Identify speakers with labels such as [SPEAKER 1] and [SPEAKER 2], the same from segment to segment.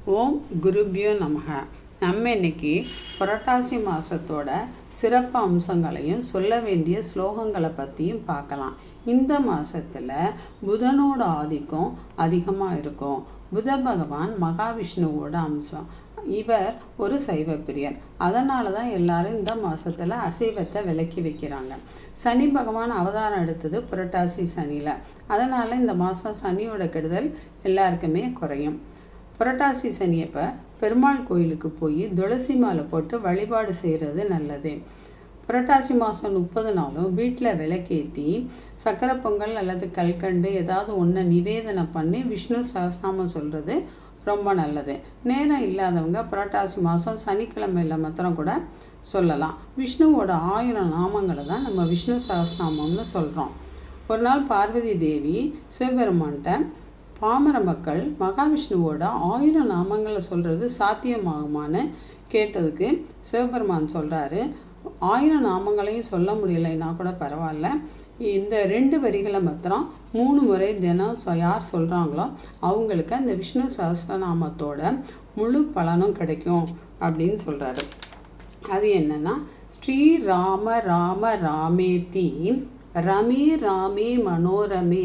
[SPEAKER 1] ஓம் குருபியோ நமக நம்ம இன்னைக்கு புரட்டாசி மாதத்தோட சிறப்பு அம்சங்களையும் சொல்ல வேண்டிய ஸ்லோகங்களை பற்றியும் பார்க்கலாம் இந்த மாதத்தில் புதனோட ஆதிக்கம் அதிகமாக இருக்கும் புத பகவான் மகாவிஷ்ணுவோட அம்சம் இவர் ஒரு சைவ பிரியர் அதனால தான் எல்லாரும் இந்த மாதத்தில் அசைவத்தை விலக்கி வைக்கிறாங்க சனி பகவான் அவதாரம் எடுத்தது புரட்டாசி சனியில் அதனால் இந்த மாதம் சனியோட கெடுதல் எல்லாருக்குமே குறையும் புரட்டாசி சனியப்போ பெருமாள் கோயிலுக்கு போய் துளசி மாலை போட்டு வழிபாடு செய்கிறது நல்லது புரட்டாசி மாதம் முப்பது நாளும் வீட்டில் விளக்கேற்றி சக்கரை பொங்கல் அல்லது கல்கண்டு ஏதாவது ஒன்று நிவேதனம் பண்ணி விஷ்ணு சகஸ்நாமம் சொல்கிறது ரொம்ப நல்லது நேரம் இல்லாதவங்க புரட்டாசி மாதம் சனிக்கிழமையில் மாத்திரம் கூட சொல்லலாம் விஷ்ணுவோட ஆயிரம் நாமங்களை தான் நம்ம விஷ்ணு சகஸ்நாமம்னு சொல்கிறோம் ஒரு நாள் பார்வதி தேவி சிவபெருமான்கிட்ட பாமர மக்கள் மகாவிஷ்ணுவோட ஆயிரம் நாமங்களை சொல்கிறது சாத்தியமாகுமான்னு கேட்டதுக்கு சிவபெருமான் சொல்கிறாரு ஆயிரம் நாமங்களையும் சொல்ல முடியலைன்னா கூட பரவாயில்ல இந்த ரெண்டு வரிகளை மாத்திரம் மூணு முறை தினம் சொ- யார் சொல்கிறாங்களோ அவங்களுக்கு அந்த விஷ்ணு சஹஸ்ரநாமத்தோட முழு பலனும் கிடைக்கும் அப்படின்னு சொல்கிறாரு அது என்னன்னா ஸ்ரீ ராம ராம ராமேதி ரமே ராமே மனோரமே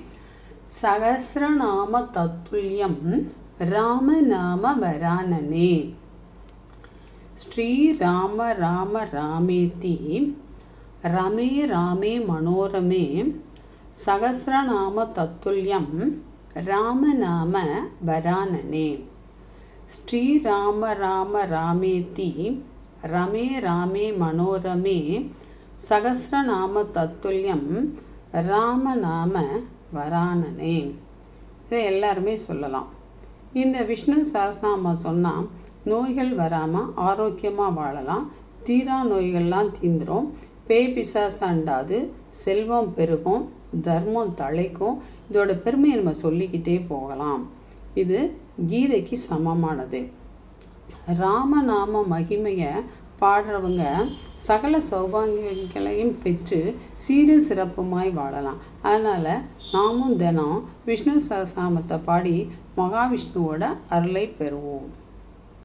[SPEAKER 1] சகசிரநாம தத்துல்யம் ராமநாம வரானனே ஸ்ரீ ராம ராம ராமேதி ரமே ராமே மனோரமே சகசிரநாம தத்துல்யம் ராமநாம வரானனே ஸ்ரீ ராம ராம ராமேதி ரமே ராமே மனோரமே சகசிரநாம தத்துல்யம் ராமநாம வரானனே இதை எல்லாருமே சொல்லலாம் இந்த விஷ்ணு சஹஸ்ரநாமம் சொன்னால் நோய்கள் வராமல் ஆரோக்கியமாக வாழலாம் தீரா நோய்கள்லாம் தீந்துரும் பேய் பிசாசு அண்டாது செல்வம் பெருகும் தர்மம் தழைக்கும் இதோட பெருமையை நம்ம சொல்லிக்கிட்டே போகலாம் இது கீதைக்கு சமமானது ராமநாம மகிமையை பாடுறவங்க சகல சௌபாகியங்களையும் பெற்று சீரு சிறப்புமாய் வாழலாம் அதனால் நாமும் தினம் விஷ்ணு சஹஸ்ரநாமத்தை பாடி மகாவிஷ்ணுவோட அருளை பெறுவோம்